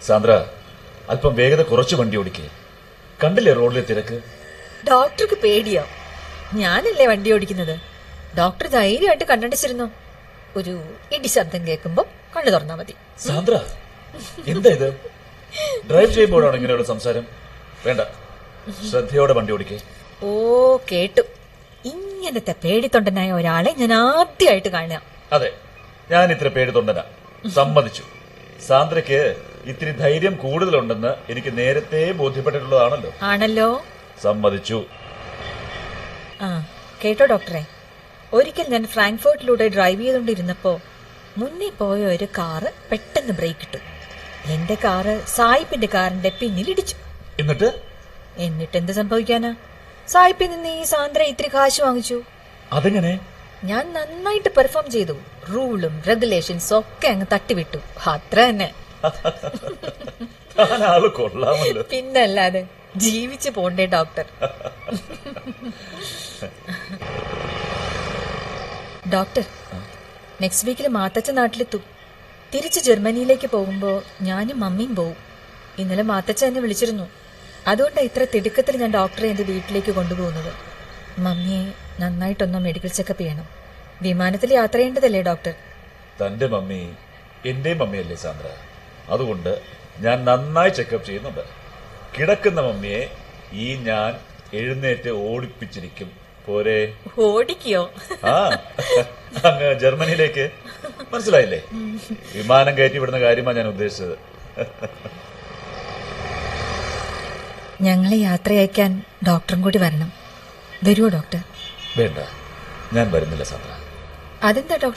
സാന്ദ്ര അല്പം വേഗത കുറച്ച് വണ്ടി ഓടിക്കേ കണ്ടില്ലേ റോഡിലെ തിരക്ക് ഡോക്ടർക്ക് പേടിയോ ഞാനല്ലേ വണ്ടി ഓടിക്കുന്നത് ഡോക്ടർ ധൈര്യമായിട്ട് കണ്ണടച്ചിരുന്നു ഒരു ഇടി ശബ്ദം കേൾക്കുമ്പോ കണ്ണു തുറന്നാ മതി സാന്ദ്ര എന്താ ഇത് ഡ്രൈവ് ചെയ്യുമ്പോഴാണ് ഇങ്ങനെയുള്ള സംസാരം വേണ്ട ശ്രദ്ധയോടെ വണ്ടി ഓടിക്കേ ഓ കേട്ടു ഇങ്ങനത്തെ പേടിത്തൊണ്ടനായ ഒരാളെ ഞാൻ ആദ്യമായിട്ട് കാണുക അതെ ഞാൻ ഇത്ര പേടി തൊണ്ടന സമ്മതിച്ചു സാന്ദ്രയ്ക്ക് ഇത്തിരി ധൈര്യം കൂടുതലുണ്ടെന്ന് എനിക്ക് നേരത്തെ ബോധ്യപ്പെട്ടിട്ടുള്ളതാണല്ലോ ആണല്ലോ സമ്മതിച്ചു ആ കേട്ടോ ഡോക്ടറെ ഒരിക്കൽ ഞാൻ ഫ്രാങ്ക്ഫോർട്ടിലൂടെ ഡ്രൈവ് ചെയ്തുകൊണ്ടിരുന്നപ്പോ മുന്നേ പോയ ഒരു കാറ് പെട്ടെന്ന് ബ്രേക്ക് ഇട്ടു എന്റെ കാറ് സായിപ്പിന്റെ കാറിന്റെ പിന്നിലിടിച്ചു എന്നിട്ട് എന്നിട്ട് എന്ത് സംഭവിക്കാനാ സായിപ്പിൽ നിന്ന് ഈ സാന്ദ്ര ഇത്തിരി കാശ് വാങ്ങിച്ചു അതെങ്ങനെ ഞാൻ നന്നായിട്ട് പെർഫോം ചെയ്തു റൂളും റെഗുലേഷൻസും ഒക്കെ അങ്ങ് തട്ടിവിട്ടു അത്ര തന്നെ താൻ ആള് കൊള്ളാമല്ലോ പിന്നല്ലാതെ ജീവിച്ചു പോണ്ടേ ഡോക്ടർ ഡോക്ടർ നെക്സ്റ്റ് വീക്കിൽ മാത്തച്ഛൻ നാട്ടിലെത്തും തിരിച്ച് ജർമ്മനിയിലേക്ക് പോകുമ്പോ ഞാനും മമ്മിയും പോവും ഇന്നലെ മാത്തച്ഛൻ എന്നെ വിളിച്ചിരുന്നു അതുകൊണ്ടാണ് ഇത്ര തിടുക്കത്തിൽ ഞാൻ ഡോക്ടറെ എന്റെ വീട്ടിലേക്ക് കൊണ്ടുപോകുന്നത് മമ്മിയെ നന്നായിട്ടൊന്ന് മെഡിക്കൽ ചെക്കപ്പ് ചെയ്യണം വിമാനത്തിൽ യാത്ര ചെയ്യേണ്ടതല്ലേ ഡോക്ടർ തന്റെ മമ്മി എന്റെ മമ്മിയല്ലേ സാന്ദ്ര അതുകൊണ്ട് ഞാൻ നന്നായി ചെക്കപ്പ് ചെയ്യുന്നുണ്ട് കിടക്കുന്ന മമ്മിയെ ഈ ഞാൻ എഴുന്നേറ്റ് ഓടിപ്പിച്ചിരിക്കും പോരെ ഓടിക്കോ ആ അങ്ങ് ജർമ്മനിയിലേക്ക് മനസ്സിലായില്ലേ വിമാനം കയറ്റി വിടുന്ന കാര്യമാണ് ഞാൻ ഉദ്ദേശിച്ചത് ഞങ്ങളെ യാത്രയയക്കാൻ ഡോക്ടറും കൂടി വരണം വരുമോ ഡോക്ടർ വേണ്ട ഞാൻ വരുന്നില്ല സാന്ദ്ര അതെന്താ ഡോക്ടർ